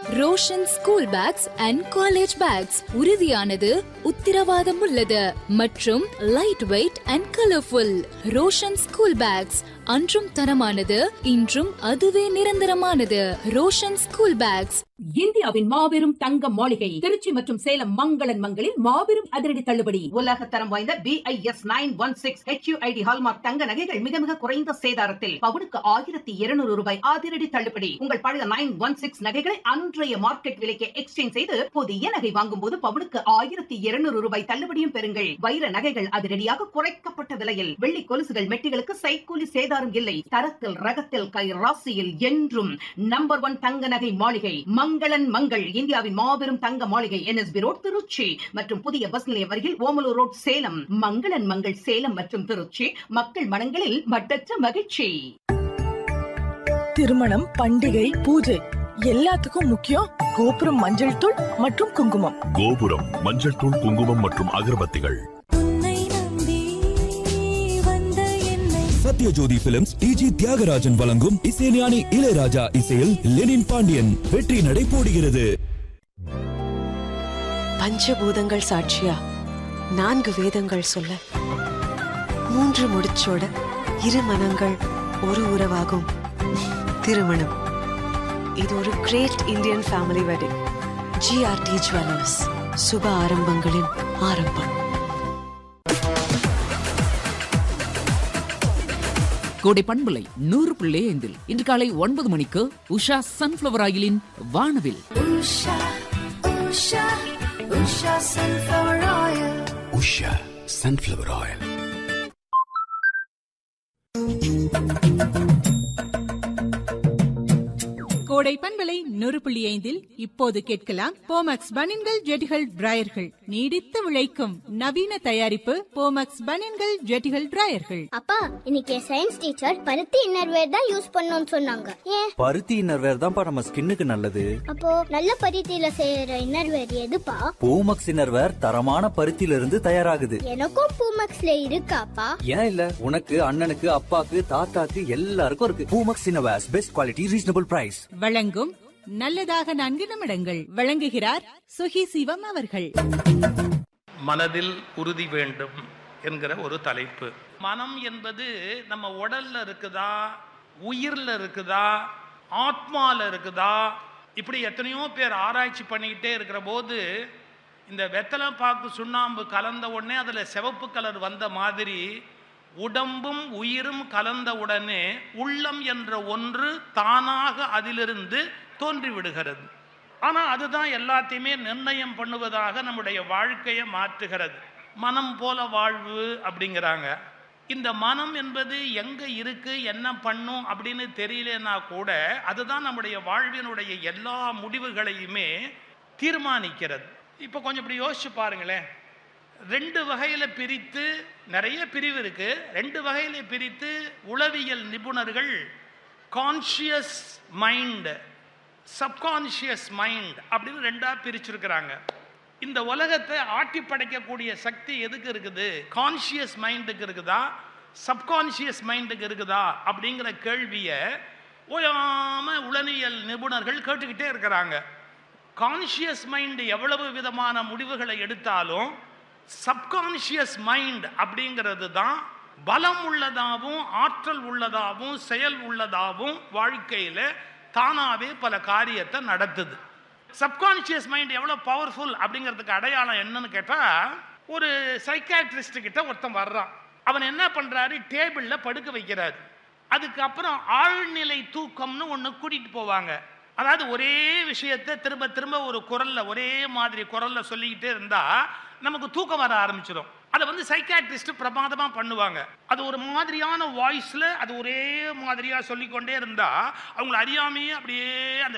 Roshan school bags and college bags உறுதியானது உத்தரவாதம் உள்ளது மற்றும் light weight and colourful Roshan school bags அன்றும் தரமானது இன்றும் அதுவே நிரந்தரமானது ரோஷன் ஸ்கூல் பேக்ஸ் இந்தியாவின் மாபெரும் தங்க மாளிகை திருச்சி மற்றும் சேலம் மங்களன் மங்களில் மாபெரும் அதிரடி தள்ளுபடி உலக தரம் வாய்ந்த BIS nine one six HUID hallmark தங்க நகைகள் மிக மிக குறைந்த சேதாரத்தில் பவுனுக்கு ஆயிரத்தி இருநூறு ரூபாய் அதிரடி தள்ளுபடி உங்கள் பழைய நைன் ஒன் சிக்ஸ் நகைகளை அன்றைய மார்க்கெட் விலைக்கு எக்ஸ்சேஞ்ச் செய்து புதிய நகை வாங்கும் போது பவுனுக்கு ஆயிரத்தி இருநூறு ரூபாய் தள்ளுபடியும் பெறுங்கள் வைர நகைகள் அதிரடியாக குறைக்கப்பட்ட விலையில் வெள்ளி கொலுசுகள் மெட்டிகளுக்கு சைக்கூலி சேதாரம் இல்லை தரத்தில் ரகத்தில் கை ராசியில் என்றும் நம்பர் ஒன் தங்க நகை மாளிகை மங்களன் மங்கள் இந்தியாவின் மாபெரும் தங்க மாளிகை என்எஸ்பி ரோட் திருச்சி மற்றும் புதிய பஸ் நிலையம் அருகில் ஓமலூர் ரோட் சேலம் மங்களன் மங்கள் சேலம் மற்றும் திருச்சி மக்கள் மனங்களில் மட்டற்ற மகிழ்ச்சி திருமணம் பண்டிகை பூஜை எல்லாத்துக்கும் முக்கியம் கோபுரம் மஞ்சள் தூள் மற்றும் குங்குமம் கோபுரம் மஞ்சள் தூள் குங்குமம் மற்றும் அகர்பத்திகள் சத்யஜோதி பிலிம்ஸ் டிஜி தியாகராஜன் வழங்கும் இசைஞானி இளையராஜா இசையில் லெனின் பாண்டியன் வெற்றி நடை போடுகிறது பஞ்சபூதங்கள் சாட்சியா நான்கு வேதங்கள் சொல்ல மூன்று முடிச்சோட இரு மனங்கள் ஒரு உறவாகும் திருமணம் இது ஒரு great Indian family wedding GRT jewellers சுப ஆரம்பங்களின் ஆரம்பம் கோடை பண்பலை நூறு புள்ளி ஐந்தில் இன்று காலை ஒன்பது மணிக்கு உஷா சன்ஃபிளவர் ஆயிலின் வானவில் உஷா சன்ஃபிளவர் ஆயில் கோடை பண்பலை நூறு புள்ளி ஐந்தில் இப்போது கேட்கலாம் போமக்ஸ் பனின்கள் ஜெட்டிகள் டிராயர்கள் நீடித்து விளைக்கும் நவீன தயாரிப்பு போமக்ஸ் பனின்கள் ஜெட்டிகள் டிராயர்கள் அப்பா இன்னைக்கு சயின்ஸ் டீச்சர் பருத்தி இன்னர்வேர் தான் யூஸ் பண்ணணும்னு சொன்னாங்க ஏன் பருத்தி இன்னர்வேர் தான்ப்பா நம்ம ஸ்கின்னுக்கு நல்லது அப்போ நல்ல பருத்தியில செய்யற இன்னர்வேர் எதுப்பா பூமக்ஸ் இன்னர்வேர் தரமான பருத்தியில இருந்து தயாராகுது எனக்கும் பூமக்ஸ்ல இருக்காப்பா ஏன் இல்ல உனக்கு அண்ணனுக்கு அப்பாக்கு தாத்தாக்கு எல்லாருக்கும் இருக்கு Poomex innerwears best quality reasonable price வழங்கும் நல்லதாக நான்கு நிமிடங்கள் வழங்குகிறார் சுகி சிவம் அவர்கள் மனதில் உறுதி வேண்டும் என்கிற ஒரு தலைப்பு மனம் என்பது நம்ம உடல்ல இருக்குதா உயிர்ல இருக்குதா ஆத்மால இருக்குதா இப்படி எத்தனையோ பேர் ஆராய்ச்சி பண்ணிக்கிட்டே இருக்கிற போது இந்த வெத்தலை பாக்கு சுண்ணாம்பு கலந்த உடனே அதில் சிவப்பு கலர் வந்த மாதிரி உடம்பும் உயிரும் கலந்த உடனே உள்ளம் என்ற ஒன்று தானாக அதிலிருந்து தோன்றி விடுகிறது ஆனால் அதுதான் எல்லாத்தையுமே நிர்ணயம் பண்ணுவதாக நம்முடைய வாழ்க்கையை மாற்றுகிறது மனம் போல வாழ்வு அப்படிங்கிறாங்க இந்த மனம் என்பது எங்கே இருக்கு என்ன பண்ணும் அப்படின்னு தெரியலனா கூட அதுதான் நம்முடைய வாழ்வினுடைய எல்லா முடிவுகளையுமே தீர்மானிக்கிறது இப்போ கொஞ்சம் இப்படி யோசிச்சு பாருங்களேன் ரெண்டு வகையில் பிரித்து நிறைய பிரிவு இருக்கு ரெண்டு வகையில் பிரித்து உளவியல் நிபுணர்கள் கான்ஷியஸ் மைண்ட் சப்கான்ஷியஸ் மைண்ட் அப்படின்னு ரெண்டா பிரிச்சிருக்கிறாங்க இந்த உலகத்தை ஆட்டி படைக்கக்கூடிய சக்தி எதுக்கு இருக்குது கான்ஷியஸ் மைண்டுக்கு இருக்குதா சப்கான்ஷியஸ் மைண்டுக்கு இருக்குதா அப்படிங்கிற கேள்வியை ஓயாம உளவியல் நிபுணர்கள் கேட்டுக்கிட்டே இருக்கிறாங்க கான்ஷியஸ் மைண்ட் எவ்வளவு விதமான முடிவுகளை எடுத்தாலும் சப்கான்ஷியஸ் மைண்ட் அப்படிங்கிறது தான் பலம் உள்ளதாகவும் ஆற்றல் உள்ளதாகவும் செயல் உள்ளதாகவும் வாழ்க்கையில் தானாகவே பல காரியத்தை நடத்துது சப்கான்ஷியஸ் மைண்ட் எவ்வளோ பவர்ஃபுல் அப்படிங்கிறதுக்கு அடையாளம் என்னன்னு கேட்டால் ஒரு சைக்காட்ரிஸ்ட் கிட்ட ஒருத்தன் வர்றான் அவன் என்ன பண்ணுறாரு டேபிளில் படுக்க வைக்கிறாரு அதுக்கப்புறம் ஆழ்நிலை தூக்கம்னு ஒன்று கூட்டிகிட்டு போவாங்க அதாவது ஒரே விஷயத்தை திரும்ப திரும்ப ஒரு குரல்ல ஒரே மாதிரி குரல்ல சொல்லிக்கிட்டே இருந்தா நமக்கு தூக்கம் வர ஆரம்பிச்சிடும் அதை வந்து சைக்காட்ரிஸ்ட் பிரமாதமா பண்ணுவாங்க அது ஒரு மாதிரியான வாய்ஸ்ல அது ஒரே மாதிரியா சொல்லிக்கொண்டே இருந்தா அவங்களை அறியாமையே அப்படியே அந்த